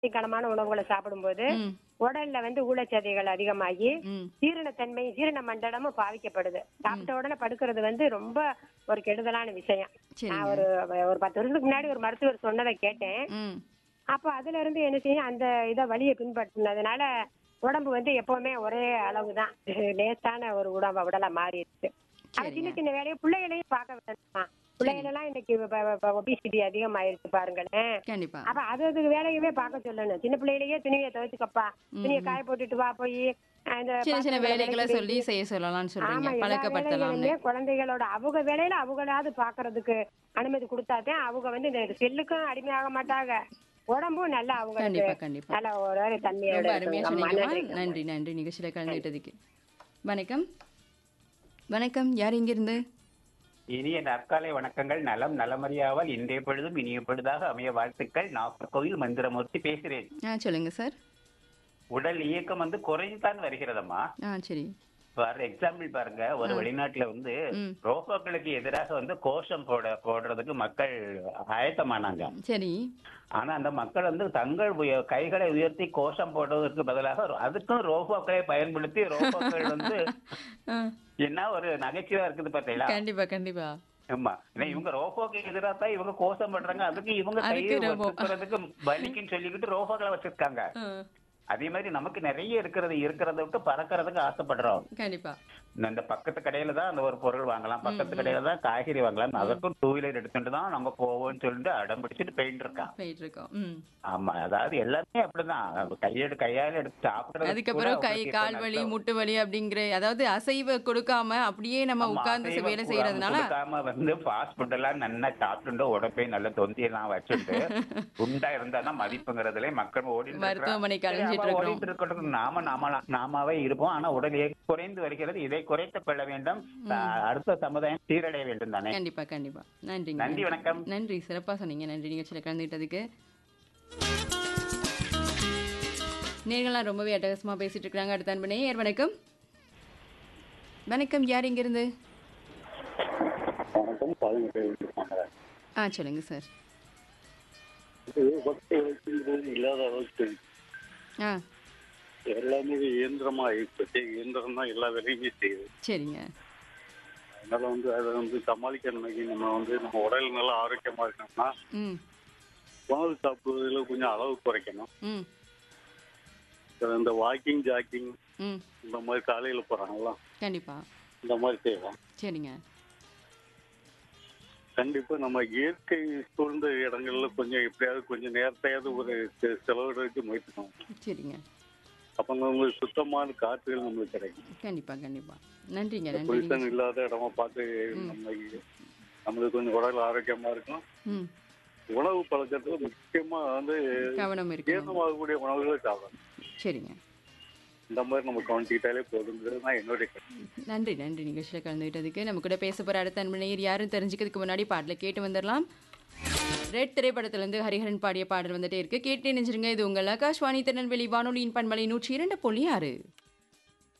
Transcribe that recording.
கனமான உணவுகளை சாப்பிடும்போது ம் உடல்ல வந்து ஊழச்சதைகள் அதிகமாகி ம் ஜீரணத்தன்மை ஜீரண மண்டலமும் பாதிக்கப்படுது சாப்பிட்ட உடனே படுக்கிறது வந்து ரொம்ப ஒரு கெடுதலான விஷயம் சரிங்க நான் ஒரு ஒரு பத்து வருஷத்துக்கு முன்னாடி ஒரு மருத்துவர் சொன்னதை கேட்டேன் ம் அப்ப அதுல இருந்து என்ன செய்யும் அந்த இத வழியை பின்பற்றினதுனால உடம்பு வந்து எப்பவுமே ஒரே அளவு தான் லேசான ஒரு உடம்பு உடலா மாறிடுச்சு அது சின்ன சின்ன வேலையை பிள்ளைகளையும் பார்க்க வேண்டாமா பிள்ளைகளெல்லாம் இன்னைக்கு ஒபிசிட்டி அதிகமாயிருச்சு பாருங்களேன் கண்டிப்பா அப்ப அது அதுக்கு வேலையவே பார்க்க சொல்லணும் சின்ன பிள்ளையிலேயே துணியை துவைச்சுக்கப்பா துணியை காய போட்டுட்டு வா போய் அந்த சின்ன சின்ன பாத்திரங்களை வேலைகளை விளக்கி சொல்லி செய்ய சொல்லலாம்னு ஆமா சொல்றீங்க எல்லா பழக்கப்படுத்தலாம்னு வேலைகளுமே குழந்தைகளோட அவங்க வேலையில அவங்களாவது பாக்குறதுக்கு அனுமதி கொடுத்தாதான் அவங்க வந்து இந்த செல்லுக்கும் அடிமையாக மாட்டாங்க உடம்பும் நல்லா அவங்க கண்டிப்பா கண்டிப்பா நல்ல ஒரு தன்மையோட ரொம்ப அருமையா இருக்கும். ஆமா, சொன்னீங்கம்மா நன்றி. நன்றி நன்றி நிகழ்ச்சியில கலந்துகிட்டதுக்கு வணக்கம் வணக்கம் யார் இங்கிருந்து இனிய நற்காலை வணக்கங்கள் நலம் நலமறியாமல் இன்றைய பொழுதும் இனிய பொழுதாக அமைய வாழ்த்துக்கள் நாகர்கோவில் மந்திரமூர்த்தி பேசுகிறேன் ஆ சொல்லுங்க சார் உடல் இயக்கம் வந்து குறைந்துதான் வருகிறதம்மா ஆ சரி ஃபார் எக்ஸாம்பிள் பாருங்க ஒரு வெளிநாட்டுல வந்து ம். ரோபோக்களுக்கு எதிராக வந்து கோஷம் போட போடுறதுக்கு மக்கள் ஆயத்தமானாங்க சரி ஆனா அந்த மக்கள் வந்து தங்கள் உய- கைகளை உயர்த்தி கோஷம் போடுவதற்கு பதிலாக அதுக்கும் ரோபோக்களை பயன்படுத்தி ரோபோக்கள் வந்து ஆ, என்ன ஒரு நகைச்சுவா இருக்குது பாத்தீங்களா கண்டிப்பா கண்டிப்பா ஆமா ஏன்னா இவங்க ரோபோக்கு எதிராக தான் இவங்க கோஷம் பண்றாங்க அதுக்கு இவங்க அதுக்கு கையை ரோபோ. வச்சுக்கிறதுக்கு வலிக்குன்னு சொல்லிக்கிட்டு ரோபோக்களை வச்சிருக்காங்க ஆ, அதே மாதிரி நமக்கு நிறைய இருக்கிறது இருக்கிறத விட்டு பறக்கிறதுக்கு ஆசைப்படுறோம் கண்டிப்பா இந்த பக்கத்து கடையில தான் அந்த ஒரு பொருள் வாங்கலாம் பக்கத்து கடையில தான் காய்கறி வாங்கலாம் அதற்கும் டூ வீலர் எடுத்துட்டு தான் நம்ம போவோம்னு சொல்லிட்டு அடம் பிடிச்சிட்டு போயிட்டு இருக்கான் போயிட்டு இருக்கோம் ம் ஆமா அதாவது எல்லாமே அப்படிதான் கையெடு கையால எடுத்து சாப்பிடுறது அதுக்கப்புறம் கை கால் வலி முட்டு வலி அப்படிங்கிற அதாவது அசைவ கொடுக்காம அப்படியே நம்ம உட்கார்ந்து செ- வேலை செய்யறதுனால கொடுக்காம வந்து ஃபாஸ்ட் ஃபுட் எல்லாம் நல்லா சாப்பிட்டு உடம்பை நல்ல தொந்தி எல்லாம் வச்சுட்டு குண்டா இருந்தா தான் மதிப்புங்கிறதுல மக்கள் ஓடி மருத்துவமனைக்கு அலைஞ்சிட்டு இருக்கிறோம். இருக்கட்டும் நாம நாம நாமாவே இருப்போம் ஆனா உடல் இயக்கம் குறைந்து வருகிறது இதை குறைத்துக் கொள்ள வேண்டும் அஹ், அடுத்த சமுதாயம் சீரடைய வேண்டும் தானே கண்டிப்பா கண்டிப்பா நன்றிங்க நன்றி வணக்கம் நன்றி சிறப்பா சொன்னீங்க நன்றி நிகழ்ச்சியில கலந்துக்கிட்டதுக்கு நேர்கள்லாம் ரொம்பவே அட்டகாசமா பேசிட்டு இருக்காங்க அடுத்த அன்பு நேயர் வணக்கம் வணக்கம் யார் இங்கிருந்து வணக்கம் பதினெட்டு இருக்காங்க ஆ சொல்லுங்க சார் இது பக்தி வைக்கின்றது இல்லாத அளவுக்கு ஆ எல்லாமே இயந்திரமா ஆயிடுச்சு இயந்திரம் தான் எல்லா வேலையுமே செய்யுது சரிங்க அதனால வந்து அதை வந்து சமாளிக்கணும்னாக்கி நம்ம வந்து நம்ம உடல் நல்லா ஆரோக்கியமா இருக்கணும்னா ம் உணவு சாப்பிடுவதில் கொஞ்சம் அளவு குறைக்கணும் ம் இந்த வாக்கிங் ஜாக்கிங் ம் இந்த மாதிரி காலையில் போறாங்களா கண்டிப்பா இந்த மாதிரி செய்யலாம் சரிங்க கண்டிப்பா நம்ம இயற்கை சூழ்ந்த இடங்கள்ல கொஞ்சம் எப்படியாவது கொஞ்சம் நேரத்தையாவது ஒரு செ- செலவிடுறதுக்கு முயற்சிக்கணும் சரிங்க அப்ப நம்மளுக்கு சுத்தமான காற்றுகள் நம்மளுக்கு கிடைக்கும் கண்டிப்பா கண்டிப்பா நன்றிங்க நன்றி பொல்யூஷன் இல்லாத இடமா பார்த்து நம்ம நம்மளுக்கு கொஞ்சம் உடல் ஆரோக்கியமா இருக்கும் ம் உணவு பழக்கத்துல முக்கியமா வந்து கவனம் இருக்கணும் ஜீரணமாகக்கூடிய உணவுகளை சாப்பிடணும் சரிங்க இந்த மாதிரி நம்ம கவனிச்சுக்கிட்டாலே போதுங்கிறது தான் என்னுடைய கருத்து நன்றி நன்றி நிகழ்ச்சியில் கலந்துக்கிட்டதுக்கு நம்ம கூட பேச போகிற அடுத்த அன்பு நேயர் யாரும் தெரிஞ்சுக்கிறதுக்கு முன்னாடி பாட்டில் கேட்டு வந்துடலாம் ரெட் திரைப்படத்திலிருந்து ஹரிஹரன் பாடிய பாடல் வந்துட்டே இருக்கு கேட்டு நினைச்சிருங்க இது உங்கள் ஆகாஷ்வாணி திருநெல்வேலி வானொலியின் பண்பலை நூற்றி இரண்டு புள்ளி ஆறு